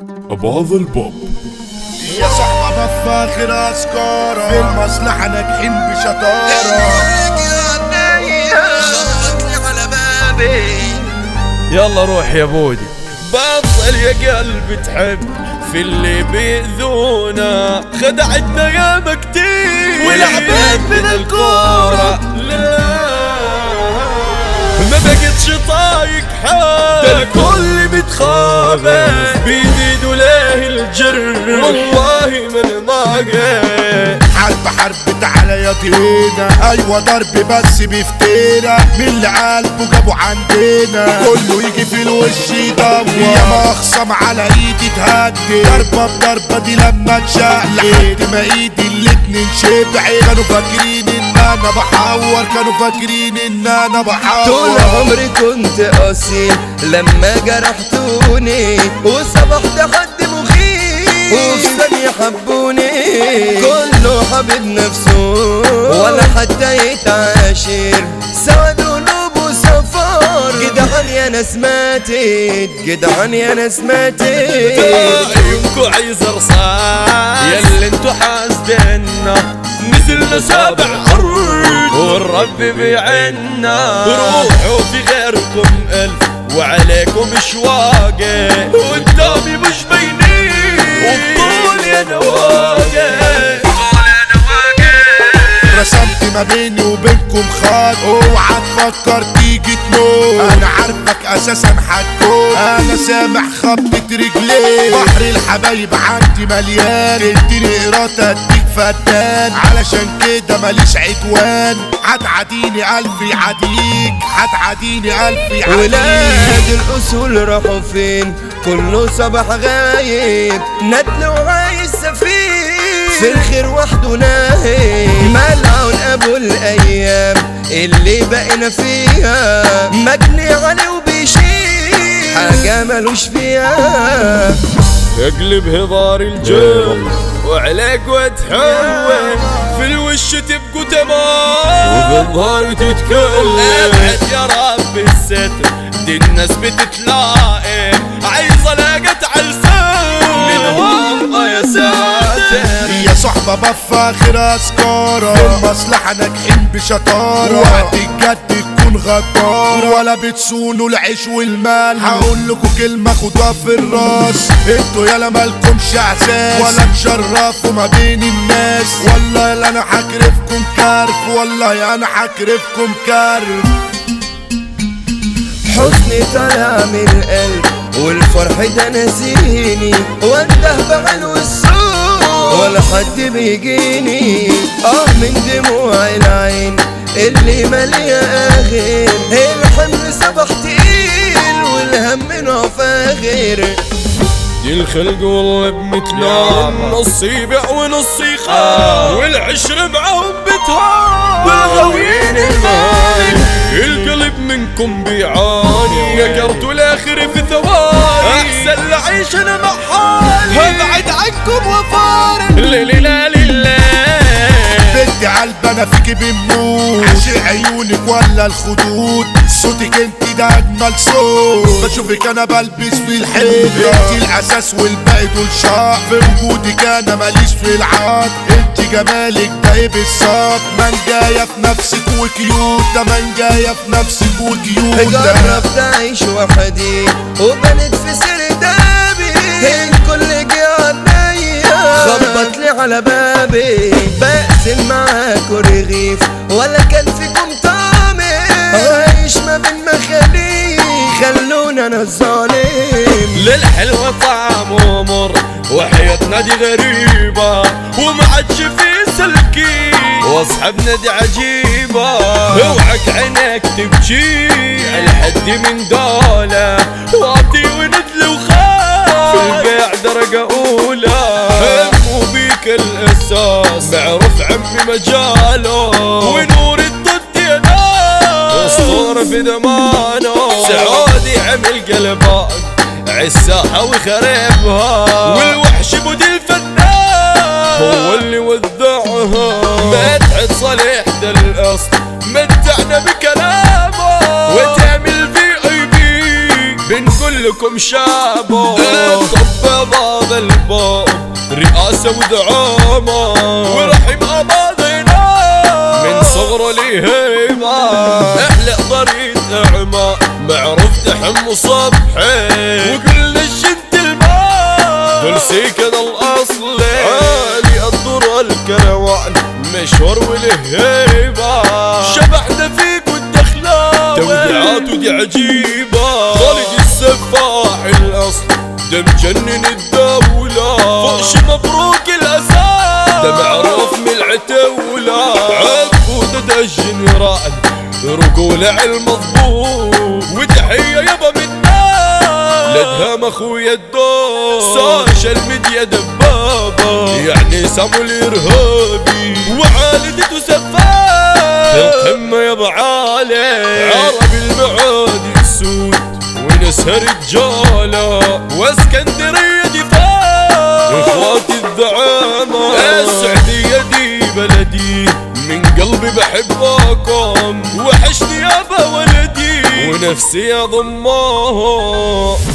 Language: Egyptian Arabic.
أبو البوب يا صحبة بفاخر أسكارة في المصلحة ناجحين بشطارة يلا روح يا بودي بطل يا قلبي تحب في اللي بيأذونا خدعتنا يا كتير ولعبت من الكورة لا ما بقتش طايق حال ده الكل بيتخابى بيديد له الجر والله من ناقص حرب حرب تعالى يا دينا ايوه ضرب بس بفتينا من اللي قلبه جابوا عندنا كله يجي في الوش يدور يا مخصم على ايدي تهدي ضربه بضربه دي لما تشق لحد ما ايدي الاتنين شبعت كانوا فاكرين ان انا بحور كانوا فاكرين ان انا طول بحور عمري كنت قاسي لما جرحتوني وصبحت حد مخيف وفي ثانية حبوني كله حبيب نفسه ولا حتى يتعاشر سوا قلوب وسفار جدعان يا ناس ماتت جدعان يا ناس ماتت عيونكو عايز رصاص ياللي انتو حاسدنا نزلنا سابع ارض والرب بيعنا روحوا في غيركم الف وعليكم شواقة قدامي مش بينين وبطول يا نواقة رسمت ما بيني وبينكم خط اوعى تفكر تيجي تموت انا عارفك اساسا هتكون انا سامع خبة رجليك بحر الحبايب عندي مليان اديني قراطة اديك فتان علشان كده ماليش عدوان هتعاديني الف يعاديك هتعاديني الف يعاديك ولاد الأصول راحوا فين كله صباح غايب ندل وعايز سفين في الخير وحده ناهي ملعون أبو الأيام اللي بقينا فيها مجني عليه وبيشيل حاجة ملوش فيها اقلب هضار الجو وعليك وتحول في الوش تبقوا تمام وبالظهر تتكلم ابعد يا رب الستر دي الناس بتتلاقي عايزة لاقت علسان منهم يا ساتر يا صحبة بفاخر أسكارة في المصلحة ناجحين بشطارة وقت الجد تكون غدار ولا بتسونوا العيش والمال هقول لكم كلمة خدوها في الراس انتوا يالا مالكمش احساس ولا تشرفوا ما بين الناس والله لا انا هكرفكم كارف والله انا هكرفكم كارف حزني طالع من القلب والفرح ده نسيني وانده بعلو السوق ولا حد بيجيني اه من دموع العين اللي مالية اخر الحمل صبح تقيل والهم منه فاخر دي الخلق والله بمثلهم نص يبيع ونص يخاف والعشر معهم بتهان بالغاويين المال القلب منكم بيعاني نكرتوا الاخر في ثواني احسن لعيش انا مع حالي ابعد عنكم وفارق لا لا لا لا بدي قلب انا فيكي بموت عشق عيونك ولا الخدود صوتك انت ده اجمل صوت بشوفك انا بلبس في الحيطه انت الاساس والباقي دول شاق في وجودك انا ماليش في العاد انت جمالك ده ايه بالظبط من جايه في نفسك وكيوت ده من جايه في نفسك وكيوت ده جربت اعيش وحدي وبنت في سردابي الكل جه عليا خبط لي على بابي بقسم معاكوا رغيف ولا كان فيكم طعم عايش ما بين مخاليق خلونا انا الظالم للحلوة طعم مر وحياتنا دي غريبة وما عادش في سلكي واصحابنا دي عجيبة اوعك عينك تبكي الحد من دولة واطي وندل وخاف في البيع درجة أولى همو بيك الأساس معروف عمي مجاله ونور الضد يا ناس اسطورة في زمانه سعودي عمل قلبان عالساحة وخربها والوحش بود الفنان هو اللي ودعها مدحت صالح ده الاصل متعنا بكلامه وتعمل في اي بي بنقول لكم شابه الطب عيسى ودعامة ورحم أبادنا من صغره لي هيبة احلى ضريد اعمى معروف تحم صبحي وكل الشد الماء دول سيكن الاصل عالي الدور الكروان مشهور وله هيبة شبحنا فيك والدخلاوي توديعات ودي عجيبة خالد السفاح الاصل ده مجنن الدولة فوش مبروك الأساس ده معروف من العتولة عقودة ده الجنرال رجول المضبوط وتحية يابا منا لدهم اخويا الدور سوشيال ميديا دبابة يعني سامو الارهابي وعالدته سفاح في القمة يابا عالي عربي المعادي السود ونسها رجالة واسكندرية دفاع اخواتي الدعامة السعدية دي بلدي من قلبي بحبكم وحشني يابا ولدي ونفسي اضمها